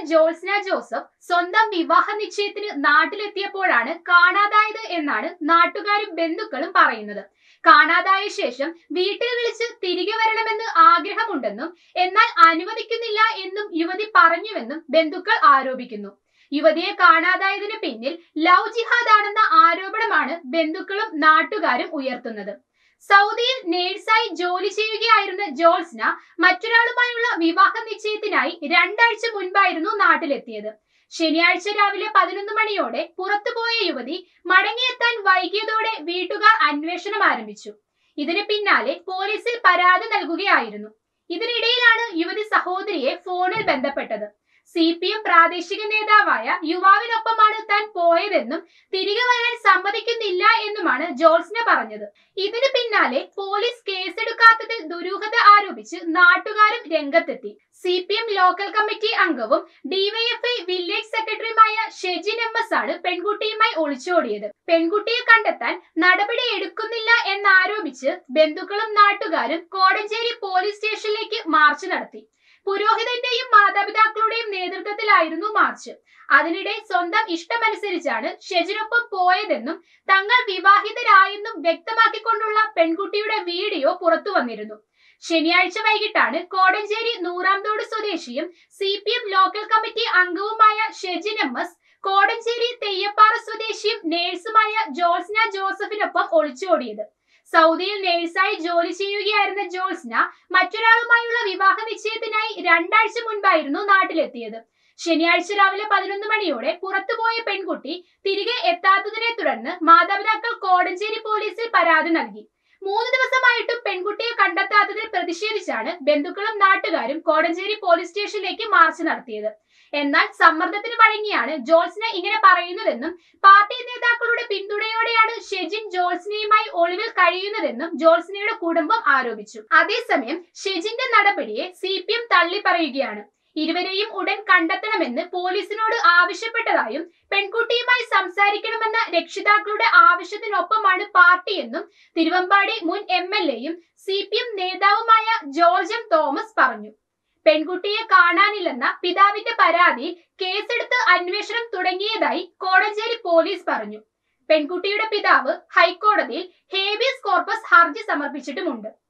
Jolsna Joseph സ്വന്തം വിവാഹ നിശ്ചയത്തിന് നാട്ടിലെത്തിയപ്പോഴാണ് കാണാതായത് എന്നാണ് നാട്ടുകാരും ബന്ധുക്കളും പറയുന്നത് കാണാതായ ശേഷം വീട്ടിൽ വിളിച്ച് തിരികെ വരണമെന്ന് ആഗ്രഹമുണ്ടെന്നും എന്നാൽ അനുവദിക്കുന്നില്ല എന്നും യുവതി പറഞ്ഞുവെന്നും ബന്ധുക്കൾ ആരോപിക്കുന്നു യുവതിയെ കാണാതായതിന് പിന്നിൽ ലവ് ജിഹാദ് ആണെന്ന ആരോപണമാണ് ബന്ധുക്കളും നാട്ടുകാരും ഉയർത്തുന്നത് സൗദിയിൽ നേഴ്സായി ജോലി ചെയ്യുകയായിരുന്ന ജോൾസ്ന മറ്റൊരാളുമായുള്ള വിവാഹ നിശ്ചയത്തിനായി രണ്ടാഴ്ച മുൻപായിരുന്നു നാട്ടിലെത്തിയത് ശനിയാഴ്ച രാവിലെ പതിനൊന്ന് മണിയോടെ പുറത്തുപോയ യുവതി മടങ്ങിയെത്താൻ വൈകിയതോടെ വീട്ടുകാർ അന്വേഷണം ആരംഭിച്ചു ഇതിന് പിന്നാലെ പോലീസിൽ പരാതി നൽകുകയായിരുന്നു ഇതിനിടയിലാണ് യുവതി സഹോദരിയെ ഫോണിൽ ബന്ധപ്പെട്ടത് സി പി എം പ്രാദേശിക നേതാവായ യുവാവിനൊപ്പമാണ് താൻ പോയതെന്നും തിരികെ വരാൻ സമ്മതിക്കുന്നില്ല എന്നുമാണ് ജോൾസ്ന പറഞ്ഞത് ഇതിന് പിന്നാലെ പോലീസ് കേസെടുക്കാത്തതിൽ ദുരൂഹത ആരോപിച്ച് നാട്ടുകാരും രംഗത്തെത്തി C P M local committee അംഗവും ഡിവൈഎഫ്ഐ വില്ലേജ് സെക്രട്ടറിയുമായ ഷെജിൻ എം എസ് ആണ് പെൺകുട്ടിയുമായി ഒളിച്ചോടിയത് പെൺകുട്ടിയെ കണ്ടെത്താൻ നടപടി എടുക്കുന്നില്ല എന്നാരോപിച്ച് ബന്ധുക്കളും നാട്ടുകാരും കോടഞ്ചേരി പോലീസ് സ്റ്റേഷനിലേക്ക് മാർച്ച് നടത്തി പുരോഹിതന്റെയും മാതാപിതാക്കളുടെയും നേതൃത്വത്തിലായിരുന്നു മാർച്ച് അതിനിടെ സ്വന്തം ഇഷ്ടമനുസരിച്ചാണ് ഷെജിനൊപ്പം പോയതെന്നും തങ്ങൾ വിവാഹിതരായെന്നും വ്യക്തമാക്കിക്കൊണ്ടുള്ള പെൺകുട്ടിയുടെ വീഡിയോ പുറത്തു വന്നിരുന്നു ശനിയാഴ്ച വൈകിട്ടാണ് കോടഞ്ചേരി നൂറാംതോട് സ്വദേശിയും C P M local committee അംഗവുമായ ഷെജിൻ എം എസ് കോടഞ്ചേരി തെയ്യപ്പാറ സ്വദേശിയും നേഴ്സുമായ ജോൾസ്ന ജോസഫിനൊപ്പം ഒളിച്ചോടിയത് സൗദിയിൽ നേഴ്സായി ജോലി ചെയ്യുകയായിരുന്ന ജോൾസ്ന മറ്റൊരാളുമായുള്ള വിവാഹ നിശ്ചയത്തിനായി രണ്ടാഴ്ച മുൻപായിരുന്നു നാട്ടിലെത്തിയത് ശനിയാഴ്ച രാവിലെ പതിനൊന്ന് മണിയോടെ പുറത്തുപോയ പെൺകുട്ടി തിരികെ എത്താത്തതിനെ തുടർന്ന് മാതാപിതാക്കൾ കോടഞ്ചേരി പോലീസിൽ പരാതി നൽകി മൂന്ന് ദിവസമായിട്ടും പെൺകുട്ടിയെ കണ്ടെത്താത്തതിൽ പ്രതിഷേധിച്ചാണ് ബന്ധുക്കളും നാട്ടുകാരും കോടഞ്ചേരി പോലീസ് സ്റ്റേഷനിലേക്ക് മാർച്ച് നടത്തിയത് എന്നാൽ സമ്മർദ്ദത്തിന് വഴങ്ങിയാണ് ജോൾസിന ഇങ്ങനെ പറയുന്നതെന്നും പാർട്ടി നേതാക്കളുടെ പിന്തുണയോടെയാണ് ഷെജിൻ ജോൾസിനയുമായി ഒളിവിൽ കഴിയുന്നതെന്നും ജോൾസിനയുടെ കുടുംബം ആരോപിച്ചു അതേസമയം ഷെജിന്റെ നടപടിയെ സി പി എം തള്ളിപ്പറയുകയാണ് ഇരുവരെയും ഉടൻ കണ്ടെത്തണമെന്ന് പോലീസിനോട് ആവശ്യപ്പെട്ടതായും പെൺകുട്ടിയുമായി സംസാരിക്കണമെന്ന രക്ഷിതാക്കളുടെ ആവശ്യത്തിനൊപ്പമാണ് പാർട്ടിയെന്നും തിരുവമ്പാടി മുൻ എം എൽ എയും സി പി എം നേതാവുമായ ജോർജ് എം തോമസ് പറഞ്ഞു പെൺകുട്ടിയെ കാണാനില്ലെന്ന പിതാവിന്റെ പരാതിയിൽ കേസെടുത്ത് അന്വേഷണം തുടങ്ങിയതായി കോടഞ്ചേരി പോലീസ് പറഞ്ഞു പെൺകുട്ടിയുടെ പിതാവ് ഹൈക്കോടതിയിൽ ഹേബിയസ് കോർപ്പസ് ഹർജി സമർപ്പിച്ചിട്ടുമുണ്ട്